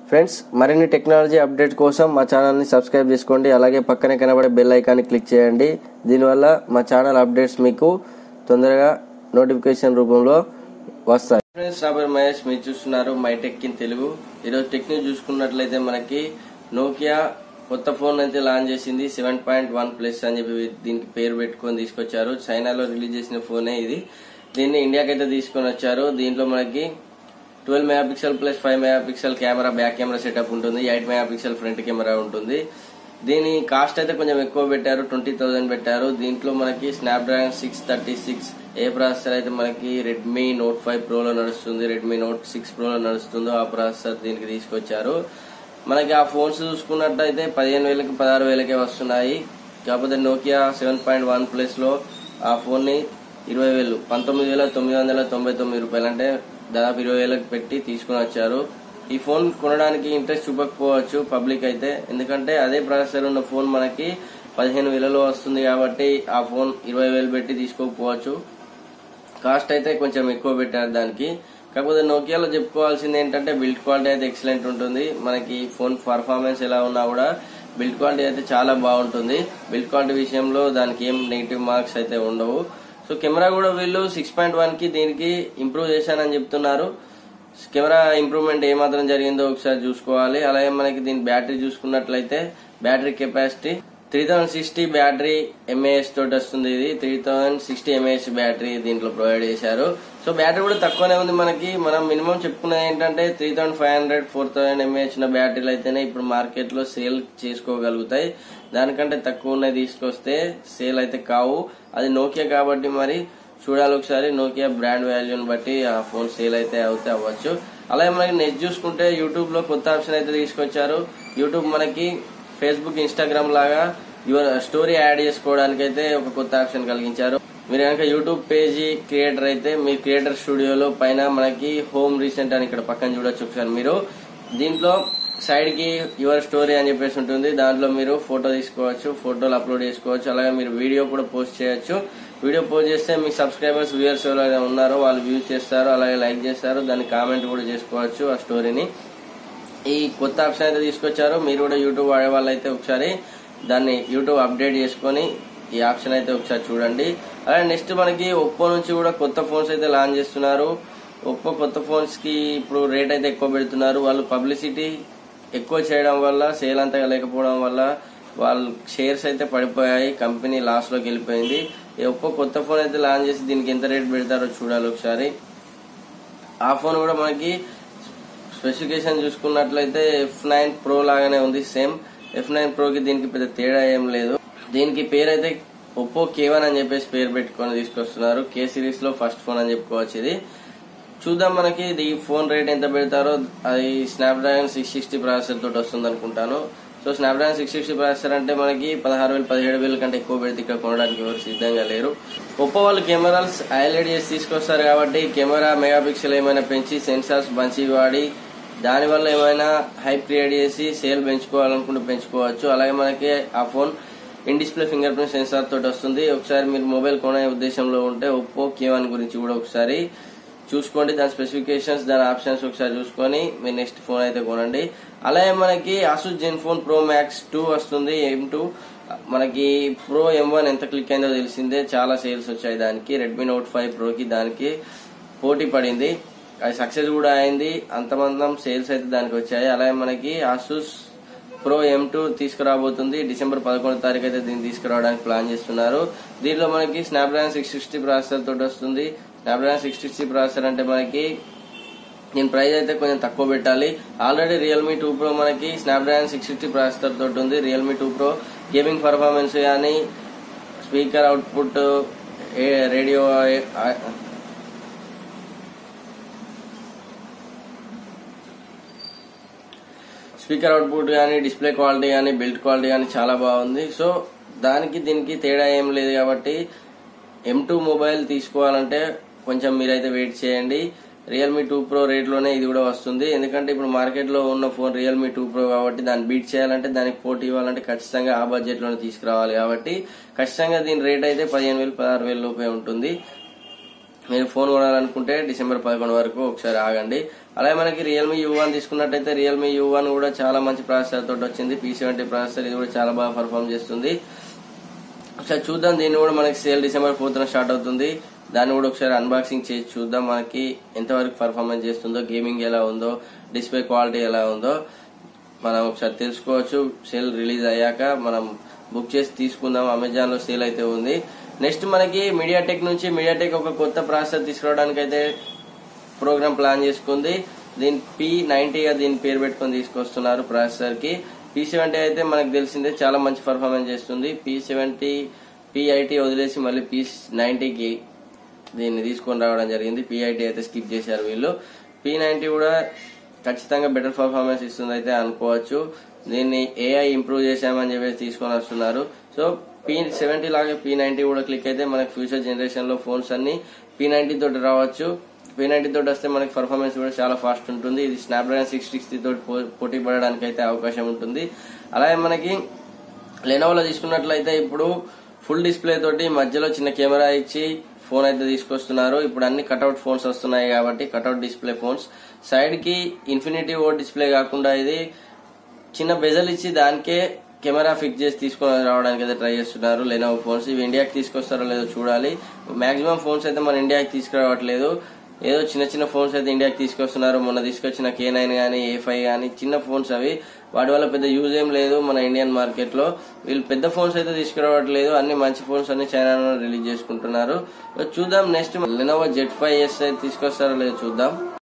friends మరిన్ని technology update కోసం మా ఛానల్ని సబ్స్క్రైబ్ చేసుకోండి అలాగే పక్కనే కనబడే బెల్ ఐకాన్ని క్లిక్ చేయండి దీనివల్ల మా ఛానల్ అప్డేట్స్ మీకు తొందరగా నోటిఫికేషన్ రూపంలో వస్తాయి ఫ్రెండ్స్ నా పేరు మహేష్ మీరు చూస్తున్నారు మై టెక్ ఇన్ తెలుగు ఈరోజు టెక్నిక్ చూసుకున్నట్లయితే మనకి నోకియా కొత్త ఫోన్ అయితే లాంచ్ చేసింది సెవెన్ పాయింట్ వన్ ప్లస్ అని చెప్పి దీనికి పేరు పెట్టుకొని తీసుకొచ్చారు చైనాలో రిలీజ్ చేసిన ఫోనే ఇది దీన్ని ఇండియాకి అయితే తీసుకొని వచ్చారు దీంట్లో మనకి twelve mega pixel plus five mega pixel camera back camera setup ఉంటుంది eight mega pixel front camera ఉంటుంది దీని కాస్ట్ అయితే కొంచెం ఎక్కువ పెట్టారు ట్వంటీ థౌసండ్ పెట్టారు దీంట్లో మనకి Snapdragon six thirty six a processor అయితే మనకి రెడ్మీ నోట్ ఫైవ్ ప్రోలో నడుస్తుంది రెడ్మీ నోట్ సిక్స్ ప్రోలో నడుస్తుందో ఆ ప్రాసెసర్ దీనికి తీసుకొచ్చారు మనకి ఆ ఫోన్స్ చూసుకున్నట్టయితే పదిహేను వేలకి పదహారు వేలకే వస్తున్నాయి కాకపోతే Nokia seven point one plus లో ఆ ఫోన్ ని ఇరవై వేలు పంతొమ్మిది వేల తొమ్మిది వందల తొంభై తొమ్మిది రూపాయలు అంటే దాదాపు ఇరవై వేలకు పెట్టి తీసుకుని వచ్చారు ఈ ఫోన్ కొనడానికి ఇంట్రెస్ట్ చూపకపోవచ్చు పబ్లిక్ అయితే ఎందుకంటే అదే ప్రాసెసర్ ఉన్న ఫోన్ మనకి పదిహేను వేలలో వస్తుంది కాబట్టి ఆ ఫోన్ ఇరవై వేలు పెట్టి తీసుకోకపోవచ్చు కాస్ట్ అయితే కొంచెం ఎక్కువ పెట్టారు దానికి కాకపోతే నోకియాలో చెప్పుకోవాల్సింది ఏంటంటే బిల్డ్ క్వాలిటీ అయితే ఎక్సలెంట్ ఉంటుంది మనకి ఫోన్ పర్ఫార్మెన్స్ ఎలా ఉన్నా కూడా బిల్డ్ క్వాలిటీ అయితే చాలా బాగుంటుంది బిల్డ్ క్వాలిటీ విషయంలో దానికి ఏం నెగిటివ్ మార్క్స్ అయితే ఉండవు సో కెమెరా కూడా వీళ్ళు సిక్స్ పాయింట్ వన్ కి దీనికి ఇంప్రూవ్ చేశానని చెప్తున్నారు కెమెరా ఇంప్రూవ్మెంట్ ఏమాత్రం జరిగిందో ఒకసారి చూసుకోవాలి అలాగే మనకి దీని బ్యాటరీ చూసుకున్నట్లయితే battery capacity three thousand sixty battery mAh తోటి వస్తుంది ఇది three thousand sixty mAh battery దీంట్లో ప్రొవైడ్ చేశారు సో బ్యాటరీ కూడా తక్కువనే ఉంది మనకి మనం మినిమం చెప్పుకున్నది ఏంటంటే three thousand five hundred four thousand mAh ఉన్న బ్యాటరీలు అయితేనే ఇప్పుడు మార్కెట్ లో సేల్ చేసుకోగలుగుతాయి దానికంటే తక్కువ ఉన్నది తీసుకొస్తే సేల్ అయితే కావు అది నోకియా కాబట్టి మరి చూడాలి ఒకసారి నోకియా బ్రాండ్ వాల్యూని బట్టి ఆ ఫోన్ సేల్ అయితే అవుతే అవ్వచ్చు అలాగే మనకి నెట్ చూసుకుంటే యూట్యూబ్ లో కొత్త ఆప్షన్ అయితే తీసుకొచ్చారు యూట్యూబ్ మనకి ఫేస్బుక్ ఇన్స్టాగ్రామ్ లాగా యువర్ స్టోరీ యాడ్ చేసుకోవడానికి అయితే ఒక కొత్త ఆప్షన్ కలిగించారు మీరు కనుక యూట్యూబ్ పేజీ క్రియేటర్ అయితే మీ క్రియేటర్ స్టూడియోలో పైన మనకి హోమ్ రీసెంట్ అని ఇక్కడ పక్కన చూడొచ్చు ఒకసారి మీరు దీంట్లో సైడ్ కి యువర్ స్టోరీ అని చెప్పేసి ఉంటుంది దాంట్లో మీరు ఫోటో తీసుకోవచ్చు ఫోటోలు అప్లోడ్ చేసుకోవచ్చు అలాగే మీరు వీడియో కూడా పోస్ట్ చేయొచ్చు వీడియో పోస్ట్ చేస్తే మీ సబ్స్క్రైబర్స్ వ్యూయర్స్ ఎవరైతే ఉన్నారో వాళ్ళు వ్యూ చేస్తారు అలాగే లైక్ చేస్తారు దాన్ని కామెంట్ కూడా చేసుకోవచ్చు ఆ స్టోరీని ఈ కొత్త ఆప్షన్ అయితే తీసుకొచ్చారు మీరు కూడా యూట్యూబ్ వాడే వాళ్ళు అయితే ఒకసారి దాన్ని యూట్యూబ్ అప్డేట్ చేసుకొని ఈ ఆప్షన్ అయితే ఒకసారి చూడండి అలాగే నెక్స్ట్ మనకి ఒప్పో నుంచి కూడా కొత్త ఫోన్స్ అయితే లాంచ్ చేస్తున్నారు ఒప్పో కొత్త ఫోన్స్ కి ఇప్పుడు రేట్ అయితే ఎక్కువ పెడుతున్నారు వాళ్ళు పబ్లిసిటీ ఎక్కువ చేయడం వల్ల సేల్ అంతగా లేకపోవడం వల్ల వాళ్ళ షేర్స్ అయితే పడిపోయాయి కంపెనీ లాస్ లోకి వెళ్ళిపోయింది ఈ ఒప్పో కొత్త ఫోన్ అయితే లాంచ్ చేసి దీనికి ఎంత రేట్ పెడతారో చూడాలి ఒకసారి ఆ ఫోన్ కూడా మనకి స్పెసిఫికేషన్ చూసుకున్నట్లయితే ఎఫ్ నైన్ ప్రో లాగానే ఉంది సేమ్ ఎఫ్ నైన్ ప్రోకి దీనికి పెద్ద తేడా ఏం లేదు దీనికి పేరు అయితే ఒప్పో కే వన్ అని చెప్పేసి పేరు పెట్టుకొని తీసుకొస్తున్నారు కే సిరీస్ లో ఫస్ట్ ఫోన్ అని చెప్పుకోవచ్చు ఇది చూద్దాం మనకి ఇది ఈ ఫోన్ రేట్ ఎంత పెడతారో అది స్నాప్డ్రాగన్ సిక్స్ సిక్స్టీ ప్రాసెసర్ తోటి వస్తుంది అనుకుంటాను so Snapdragon six sixty processor అంటే మనకి పదహారు వేలు పదిహేడు వేల కంటే ఎక్కువ పెడితే ఇక్కడ కొనడానికి ఎవరు సిద్ధంగా లేరు ఒప్పో వాళ్ళు కెమెరాస్ హైలైట్ చేసి తీసుకొస్తారు కాబట్టి కెమెరా మెగా పిక్సెల్ ఏమైనా పెంచి సెన్సార్స్ మంచి వాడి దానివల్ల ఏమైనా హైప్ క్రియేట్ చేసి సేల్ పెంచుకోవాలనుకుంటే పెంచుకోవచ్చు అలాగే మనకి ఆ phone in display fingerprint sensor తోటి వస్తుంది ఒకసారి మీరు మొబైల్ కొనే ఉద్దేశంలో ఉంటే ఒప్పో కే వన్ గురించి కూడా ఒకసారి చూసుకోండి దాని స్పెసిఫికేషన్స్ దాని ఆప్షన్స్ ఒకసారి చూసుకొని మీరు నెక్స్ట్ ఫోన్ అయితే కొనండి అలాగే మనకి Asus ZenFone Pro Max two వస్తుంది ఎం టూ మనకి ప్రో ఎం వన్ ఎంత క్లిక్ అయిందో తెలిసిందే చాలా సేల్స్ వచ్చాయి దానికి రెడ్మీ నోట్ ఫైవ్ ప్రోకి దానికి పోటీ పడింది అది సక్సెస్ కూడా అయింది అంతమందం సేల్స్ అయితే దానికి వచ్చాయి అలాగే మనకి ఆసూస్ ప్రో ఎం టూ తీసుకురాబోతుంది డిసెంబర్ పదకొండు తారీఖు అయితే దీన్ని తీసుకురావడానికి ప్లాన్ చేస్తున్నారు దీనిలో మనకి స్నాప్డ్రాగన్ సిక్స్ సిక్స్టీ ప్రాసెసర్ తోటి వస్తుంది స్నాప్డ్రాగన్ సిక్స్ సిక్స్టీ ప్రాసెసర్ అంటే మనకి దీని ప్రైస్ అయితే కొంచెం తక్కువ పెట్టాలి ఆల్రెడీ రియల్మీ టూ ప్రో మనకి స్నాప్డ్రాగన్ సిక్స్ సిక్స్టీ ప్రాసెసర్ తోటి ఉంది Realme two Pro gaming performance కానీ speaker output radio speaker output కానీ డిస్ప్లే క్వాలిటీ కానీ బిల్డ్ క్వాలిటీ కానీ చాలా బాగుంది సో దానికి దీనికి తేడా ఏం లేదు కాబట్టి ఎం టూ మొబైల్ తీసుకోవాలంటే కొంచెం మీరైతే వెయిట్ చేయండి రియల్మీ టూ ప్రో రేట్లోనే ఇది కూడా వస్తుంది ఎందుకంటే ఇప్పుడు మార్కెట్లో ఉన్న ఫోన్ రియల్మీ టూ ప్రో కాబట్టి దాన్ని బీట్ చేయాలంటే దానికి పోటీ ఇవ్వాలంటే ఖచ్చితంగా ఆ బడ్జెట్లోనే తీసుకురావాలి కాబట్టి ఖచ్చితంగా దీని రేట్ అయితే పదిహేను వేలు పదహారు వేల లోపే ఉంటుంది మీరు ఫోన్ కొనాలనుకుంటే డిసెంబర్ పదకొండు వరకు ఒకసారి ఆగండి అలాగే మనకి రియల్మీ యూ వన్ తీసుకున్నట్టయితే రియల్మీ యూ వన్ కూడా చాలా మంచి ప్రాసెసర్ తోటి వచ్చింది పీ సెవెంటీ ప్రాసెసర్ ఇది కూడా చాలా బాగా పర్ఫామ్ చేస్తుంది ఒకసారి చూద్దాం దీన్ని కూడా మనకి సేల్ డిసెంబర్ ఫోర్త్ స్టార్ట్ అవుతుంది దాన్ని కూడా ఒకసారి అన్బాక్సింగ్ చేసి చూద్దాం మనకి ఎంతవరకు పర్ఫార్మెన్స్ చేస్తుందో గేమింగ్ ఎలా ఉందో డిస్ప్లే క్వాలిటీ ఎలా ఉందో మనం ఒకసారి తెలుసుకోవచ్చు సేల్ రిలీజ్ అయ్యాక మనం బుక్ చేసి తీసుకుందాం అమెజాన్ లో సేల్ అయితే ఉంది నెక్స్ట్ మనకి మీడియాటెక్ నుంచి మీడియాటెక్ ఒక కొత్త ప్రాసెసర్ తీసుకురావడానికి అయితే ప్రోగ్రామ్ ప్లాన్ చేసుకుంది దీని పి నైన్టీగా దీని పేరు పెట్టుకొని తీసుకొస్తున్నారు ప్రాసెసర్ కి పి సెవెంటీ అయితే మనకు తెలిసిందే చాలా మంచి పర్ఫార్మెన్స్ చేస్తుంది పి సెవెంటీ పిఐటి వదిలేసి మళ్ళీ పి నైన్టీకి దీన్ని తీసుకొని రావడం జరిగింది పిఐటి అయితే స్కిప్ చేశారు వీళ్ళు పి నైన్టీ కూడా ఖచ్చితంగా బెటర్ పర్ఫార్మెన్స్ ఇస్తుంది అయితే అనుకోవచ్చు దీన్ని ఏఐ ఇంప్రూవ్ చేశామని చెప్పేసి తీసుకొని వస్తున్నారు సో పి సెవెంటీ లాగా పి నైన్టీ కూడా క్లిక్ అయితే మనకి ఫ్యూచర్ జనరేషన్ లో ఫోన్స్ అన్ని పి నైన్టీ తోటి రావచ్చు పి నైన్టీ తోటి వస్తే మనకి పర్ఫార్మెన్స్ కూడా చాలా ఫాస్ట్ ఉంటుంది ఇది స్నాప్డ్రాగన్ సిక్స్ సిక్స్టీ తోటి పో- పోటీ పడడానికి అయితే అవకాశం ఉంటుంది అలాగే మనకి లెనోవోలో తీసుకున్నట్లయితే ఇప్పుడు ఫుల్ డిస్ప్లే తోటి మధ్యలో చిన్న కెమెరా ఇచ్చి ఫోన్ అయితే తీసుకొస్తున్నారు ఇప్పుడు అన్ని కట్అవుట్ ఫోన్స్ వస్తున్నాయి కాబట్టి కట్అవుట్ డిస్ప్లే ఫోన్స్ సైడ్ కి ఇన్ఫినిటీ ఓ డిస్ప్లే కాకుండా ఇది చిన్న బెజల్ ఇచ్చి దానికే కెమెరా ఫిక్స్ చేసి తీసుకొని రావడానికి అయితే ట్రై చేస్తున్నారు లెనోవో ఫోన్స్ ఇవి ఇండియాకి తీసుకొస్తారో లేదో చూడాలి మాక్సిమం ఫోన్స్ అయితే మన ఇండియాకి తీసుకురావట్లేదు ఏదో చిన్న చిన్న ఫోన్స్ అయితే ఇండియాకి తీసుకొస్తున్నారు మొన్న తీసుకొచ్చిన కే నైన్ కానీ ఏ ఫైవ్ కానీ చిన్న ఫోన్స్ అవి వాటి వల్ల పెద్ద యూజ్ ఏం లేదు మన ఇండియన్ మార్కెట్ లో వీళ్ళు పెద్ద ఫోన్స్ అయితే తీసుకురావట్లేదు అన్ని మంచి ఫోన్స్ అన్ని చైనాలో రిలీజ్ చేసుకుంటున్నారు చూద్దాం next Lenovo Z five S అయితే తీసుకొస్తారో లేదో చూద్దాం